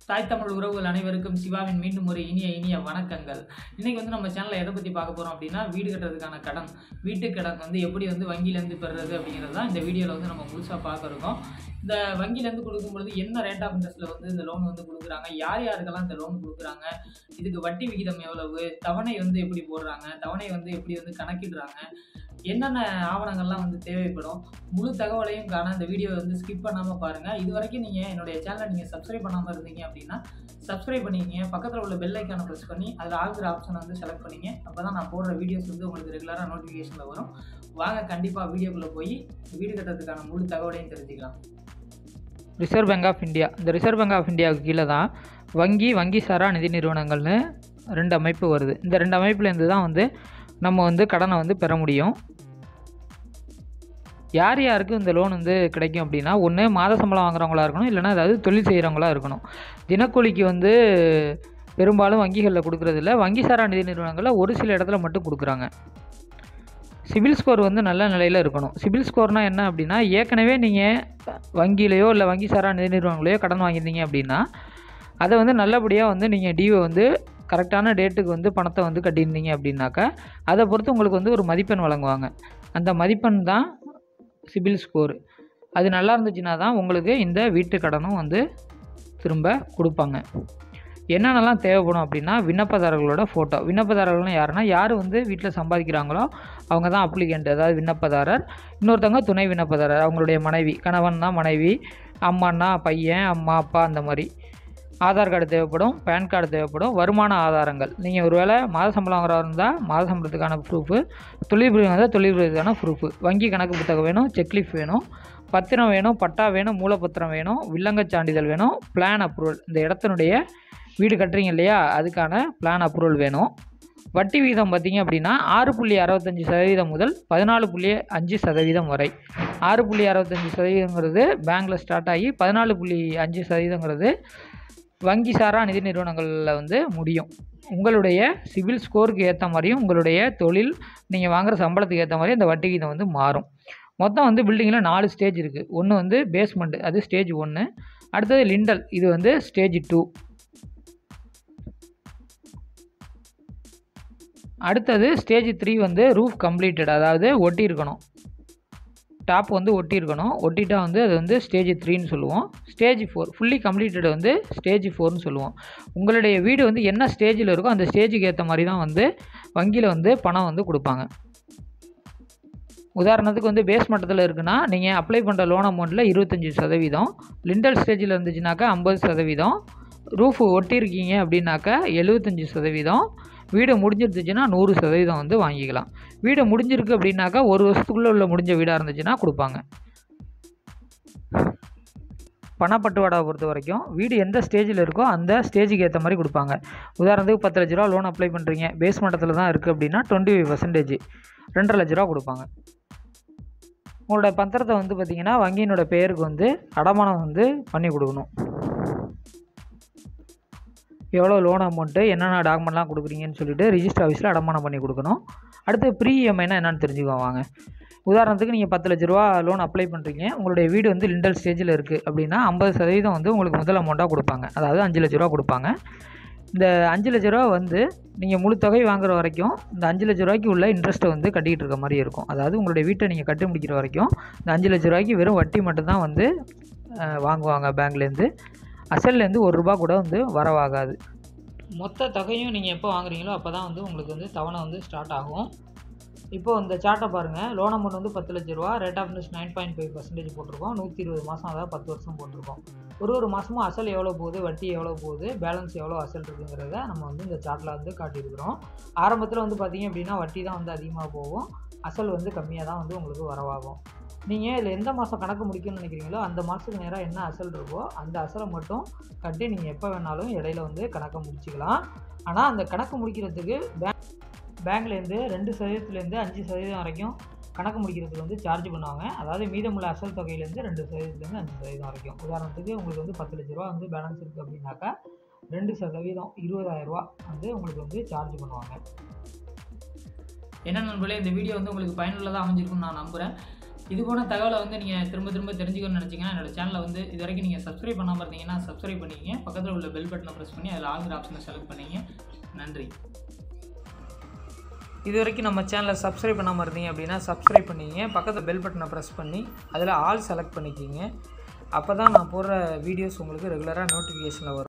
தாய் தமிழ் உறவுகள் அனைவருக்கும் சிவாவின் மீண்டும் ஒரு இனிய இனிய வணக்கங்கள் இன்னைக்கு வந்து நம்ம சேனலில் எதை பற்றி பார்க்க போகிறோம் அப்படின்னா வீடு கட்டுறதுக்கான கடன் வீட்டு கடன் வந்து எப்படி வந்து வங்கியிலேருந்து பெறுறது அப்படிங்கிறது தான் இந்த வீடியோவில் வந்து நம்ம முழுசாக பார்க்க இருக்கோம் இந்த வங்கியிலேருந்து கொடுக்கும் பொழுது என்ன ரேட் ஆஃப் இன்ட்ரெஸ்ட்டில் வந்து இந்த லோன் வந்து கொடுக்குறாங்க யார் யாருக்கெல்லாம் இந்த லோன் கொடுக்குறாங்க இதுக்கு வட்டி விகிதம் எவ்வளவு தவணை வந்து எப்படி போடுறாங்க தவணை வந்து எப்படி வந்து கணக்கிடுறாங்க என்னென்ன ஆவணங்கள்லாம் வந்து தேவைப்படும் முழு தகவலையும் காண இந்த வீடியோவை வந்து ஸ்கிப் பண்ணாமல் பாருங்கள் இது வரைக்கும் நீங்கள் என்னுடைய சேனலை நீங்கள் சப்ஸ்கிரைப் பண்ணாமல் இருந்தீங்க அப்படின்னா சப்ஸ்கிரைப் பண்ணிக்கிங்க பக்கத்தில் உள்ள பெல் ஐக்கானை ப்ரெஸ் பண்ணி அதில் ஆளுங்கிற ஆப்ஷனை வந்து செலக்ட் பண்ணிங்க அப்போ தான் நான் போடுற வீடியோஸ் வந்து உங்களுக்கு ரெகுலராக நோட்டிஃபிகேஷனில் வரும் வாங்க கண்டிப்பாக வீடியோக்குள்ளே போய் வீடு கட்டுறதுக்கான முழு தகவலையும் தெரிஞ்சுக்கலாம் ரிசர்வ் பேங்க் ஆஃப் இந்தியா இந்த ரிசர்வ் பேங்க் ஆஃப் இந்தியாவுக்கு கீழே தான் வங்கி வங்கி சாரா நிதி நிறுவனங்கள்னு ரெண்டு அமைப்பு வருது இந்த ரெண்டு அமைப்புலேருந்து தான் வந்து நம்ம வந்து கடனை வந்து பெற முடியும் யார் யாருக்கு இந்த லோன் வந்து கிடைக்கும் அப்படின்னா ஒன்று மாத சம்பளம் வாங்குறவங்களா இருக்கணும் இல்லைனா ஏதாவது தொழில் செய்கிறவங்களா இருக்கணும் தினக்கூலிக்கு வந்து பெரும்பாலும் வங்கிகளில் கொடுக்குறதில்ல வங்கி சாரா நிதி நிறுவனங்களில் ஒரு சில இடத்துல மட்டும் கொடுக்குறாங்க சிபில் ஸ்கோர் வந்து நல்ல நிலையில் இருக்கணும் சிபில் ஸ்கோர்னால் என்ன அப்படின்னா ஏற்கனவே நீங்கள் வங்கியிலையோ இல்லை வங்கி சாரா நிதி நிறுவனங்களையோ கடன் வாங்கியிருந்தீங்க அப்படின்னா அதை வந்து நல்லபடியாக வந்து நீங்கள் டியூவை வந்து கரெக்டான டேட்டுக்கு வந்து பணத்தை வந்து கட்டியிருந்தீங்க அப்படின்னாக்கா அதை பொறுத்து உங்களுக்கு வந்து ஒரு மதிப்பெண் வழங்குவாங்க அந்த மதிப்பெண் தான் சிபில் ஸ்கோர் அது நல்லா இருந்துச்சுன்னா தான் உங்களுக்கு இந்த வீட்டு கடனும் வந்து திரும்ப கொடுப்பாங்க என்னென்னலாம் தேவைப்படும் அப்படின்னா விண்ணப்பதாரர்களோட ஃபோட்டோ விண்ணப்பதாரர்கள்னு யாருன்னா யார் வந்து வீட்டில் சம்பாதிக்கிறாங்களோ அவங்க தான் அப்ளிகண்ட் அதாவது விண்ணப்பதாரர் இன்னொருத்தவங்க துணை விண்ணப்பதாரர் அவங்களுடைய மனைவி கணவன்னா மனைவி அம்மான்னா பையன் அம்மா அப்பா அந்த மாதிரி ஆதார் கார்டு தேவைப்படும் பேன் கார்டு தேவைப்படும் வருமான ஆதாரங்கள் நீங்கள் ஒருவேளை மாத சம்பளம் வாங்குறா இருந்தால் மாத சம்பளத்துக்கான ப்ரூஃபு தொழில் புரியும் இருந்தால் தொழில் புரியுதுக்கான ப்ரூஃபு வங்கி கணக்கு புத்தகம் வேணும் செக்லீஃப் வேணும் பத்திரம் வேணும் பட்டா வேணும் மூலப்பத்திரம் வேணும் வில்லங்கச் சான்றிதழ் வேணும் பிளான் அப்ரூவல் இந்த இடத்தினுடைய வீடு கட்டுறீங்க இல்லையா அதுக்கான பிளான் அப்ரூவல் வேணும் வட்டி விகிதம் பார்த்தீங்க அப்படின்னா ஆறு புள்ளி அறுபத்தஞ்சி சதவீதம் முதல் பதினாலு புள்ளி அஞ்சு சதவீதம் வரை ஆறு புள்ளி அறுபத்தஞ்சி சதவீதங்கிறது பேங்க்கில் ஸ்டார்ட் ஆகி பதினாலு புள்ளி அஞ்சு சதவீதங்கிறது வங்கி சாரா நிதி நிறுவனங்களில் வந்து முடியும் உங்களுடைய சிவில் ஸ்கோருக்கு ஏற்ற மாதிரியும் உங்களுடைய தொழில் நீங்கள் வாங்குகிற சம்பளத்துக்கு ஏற்ற மாதிரி அந்த வட்டி விகிதம் வந்து மாறும் மொத்தம் வந்து பில்டிங்கில் நாலு ஸ்டேஜ் இருக்குது ஒன்று வந்து பேஸ்மெண்ட் அது ஸ்டேஜ் ஒன்று அடுத்தது லிண்டல் இது வந்து ஸ்டேஜ் டூ அடுத்தது ஸ்டேஜ் த்ரீ வந்து ரூஃப் கம்ப்ளீட்டட் அதாவது ஒட்டி இருக்கணும் டாப் வந்து ஒட்டி இருக்கணும் ஒட்டிட்டா வந்து அது வந்து ஸ்டேஜ் த்ரீன்னு சொல்லுவோம் ஸ்டேஜ் ஃபோர் ஃபுல்லி கம்ப்ளீட்டட் வந்து ஸ்டேஜ் ஃபோர்னு சொல்லுவோம் உங்களுடைய வீடு வந்து என்ன ஸ்டேஜில் இருக்கோ அந்த ஸ்டேஜுக்கு ஏற்ற மாதிரி தான் வந்து வங்கியில் வந்து பணம் வந்து கொடுப்பாங்க உதாரணத்துக்கு வந்து பேஸ் மட்டத்தில் இருக்குன்னா நீங்கள் அப்ளை பண்ணுற லோன் அமௌண்ட்டில் இருபத்தஞ்சி சதவீதம் லிண்டல் ஸ்டேஜில் இருந்துச்சுனாக்கா ஐம்பது சதவீதம் ரூஃப் ஒட்டியிருக்கீங்க அப்படின்னாக்கா எழுபத்தஞ்சி சதவீதம் வீடு முடிஞ்சிருந்துச்சுன்னா நூறு சதவீதம் வந்து வாங்கிக்கலாம் வீடு முடிஞ்சிருக்கு அப்படின்னாக்கா ஒரு வருஷத்துக்குள்ளே உள்ள முடிஞ்ச வீடாக இருந்துச்சுன்னா கொடுப்பாங்க பணப்பட்டுவாடாவை பொறுத்த வரைக்கும் வீடு எந்த ஸ்டேஜில் இருக்கோ அந்த ஸ்டேஜுக்கு ஏற்ற மாதிரி கொடுப்பாங்க உதாரணத்துக்கு பத்து லட்ச ரூபா லோன் அப்ளை பண்ணுறீங்க பேஸ் மட்டத்தில் தான் இருக்குது அப்படின்னா டுவெண்ட்டி ஃபைவ் பர்சன்டேஜ் ரெண்டரை லட்ச ரூபா கொடுப்பாங்க உங்களோட பத்திரத்தை வந்து பார்த்திங்கன்னா வங்கியினோட பெயருக்கு வந்து அடமானம் வந்து பண்ணி கொடுக்கணும் எவ்வளோ லோன் அமௌண்ட்டு என்னென்ன டாக்குமெண்ட்லாம் கொடுக்குறீங்கன்னு சொல்லிட்டு ரிஜிஸ்டர் ஆஃபீஸில் அடமானம் பண்ணி கொடுக்கணும் அடுத்து ப்ரீ இஎம்ஐனா என்னென்னு தெரிஞ்சுக்கோ வாங்க உதாரணத்துக்கு நீங்கள் பத்து லட்ச ரூபா லோன் அப்ளை பண்ணுறீங்க உங்களுடைய வீடு வந்து லிண்டல் ஸ்டேஜில் இருக்குது அப்படின்னா ஐம்பது சதவீதம் வந்து உங்களுக்கு முதல் அமௌண்ட்டாக கொடுப்பாங்க அதாவது அஞ்சு லட்ச ரூபா கொடுப்பாங்க இந்த அஞ்சு லட்ச ரூபா வந்து நீங்கள் முழு தொகை வாங்குற வரைக்கும் இந்த அஞ்சு லட்ச ரூபாய்க்கு உள்ள இன்ட்ரெஸ்ட்டை வந்து கட்டிகிட்டு இருக்க மாதிரி இருக்கும் அதாவது உங்களுடைய வீட்டை நீங்கள் கட்டி முடிக்கிற வரைக்கும் இந்த அஞ்சு லட்ச ரூபாய்க்கு வெறும் வட்டி மட்டும்தான் வந்து அஹ், வாங்குவாங்க பேங்க்லேருந்து அசல்லேருந்து ஒரு ரூபா கூட வந்து வரவாகாது மொத்த தொகையும் நீங்கள் எப்போ வாங்குறீங்களோ அப்போ தான் வந்து உங்களுக்கு வந்து தவணை வந்து ஸ்டார்ட் ஆகும் இப்போ இந்த சார்ட்டை பாருங்கள் லோன் அமௌண்ட் வந்து பத்து லட்ச ரூபா rate of interest nine point five percentage போட்டிருக்கோம் நூற்றி இருபது மாதம் அதாவது பத்து வருஷம் போட்டிருக்கோம் ஒரு ஒரு மாதமும் அசல் எவ்வளோ போகுது வட்டி எவ்வளோ போகுது பேலன்ஸ் எவ்வளோ அசல் இருக்குங்கிறத நம்ம வந்து இந்த சார்ட்டில் வந்து காட்டியிருக்கிறோம் ஆரம்பத்தில் வந்து பார்த்தீங்க அப்படின்னா வட்டி தான் வந்து அதிகமாக போகும் அசல் வந்து கம்மியாக தான் வந்து உங்களுக்கு வரவாகும் நீங்கள் இதில் எந்த மாதம் கணக்கு முடிக்கணும்னு நினைக்கிறீங்களோ அந்த மாதத்துக்கு நேராக என்ன அசல் இருக்கோ அந்த அசலை மட்டும் கட்டி நீங்கள் எப்போ வேணாலும் இடையில வந்து கணக்கை முடிச்சுக்கலாம் ஆனால் அந்த கணக்கு முடிக்கிறதுக்கு பேங்க் பேங்க்லேருந்து ரெண்டு சதவீதத்துலேருந்து அஞ்சு சதவீதம் வரைக்கும் கணக்கு முடிக்கிறதுக்கு வந்து சார்ஜ் பண்ணுவாங்க அதாவது மீதமுள்ள அசல் தொகையிலேருந்து ரெண்டு சதவீதத்துலேருந்து அஞ்சு சதவீதம் வரைக்கும் உதாரணத்துக்கு உங்களுக்கு வந்து பத்து லட்ச ரூபா வந்து பேலன்ஸ் இருக்குது அப்படின்னாக்கா ரெண்டு சதவீதம் இருபதாயிரம் ரூபா வந்து உங்களுக்கு வந்து சார்ஜ் பண்ணுவாங்க என்ன நண்பர்களே இந்த வீடியோ வந்து உங்களுக்கு பயனுள்ளதாக அமைஞ்சிருக்கும்னு நான் நம்புகிறேன் இது போன தகவலை வந்து நீங்கள் திரும்ப திரும்ப தெரிஞ்சுக்கணும்னு நினச்சிங்கன்னா என்னோட சேனலை வந்து இது வரைக்கும் நீங்கள் சப்ஸ்கிரைப் பண்ணாமல் இருந்தீங்கன்னா சப்ஸ்கிரைப் பண்ணிக்கங்க பக்கத்தில் உள்ள பெல் பட்டனை ப்ரெஸ் பண்ணி அதில் ஆளுங்கிற ஆப்ஷனை செலக்ட் பண்ணிங்க நன்றி இது வரைக்கும் நம்ம சேனலை சப்ஸ்கிரைப் பண்ணாமல் இருந்தீங்க அப்படின்னா சப்ஸ்கிரைப் பண்ணிக்கங்க பக்கத்தில் பெல் பட்டனை ப்ரெஸ் பண்ணி அதில் ஆல் செலக்ட் பண்ணிக்கிங்க அப்போ தான் நான் போடுற வீடியோஸ் உங்களுக்கு ரெகுலராக நோட்டிஃபிகேஷனில் வரும்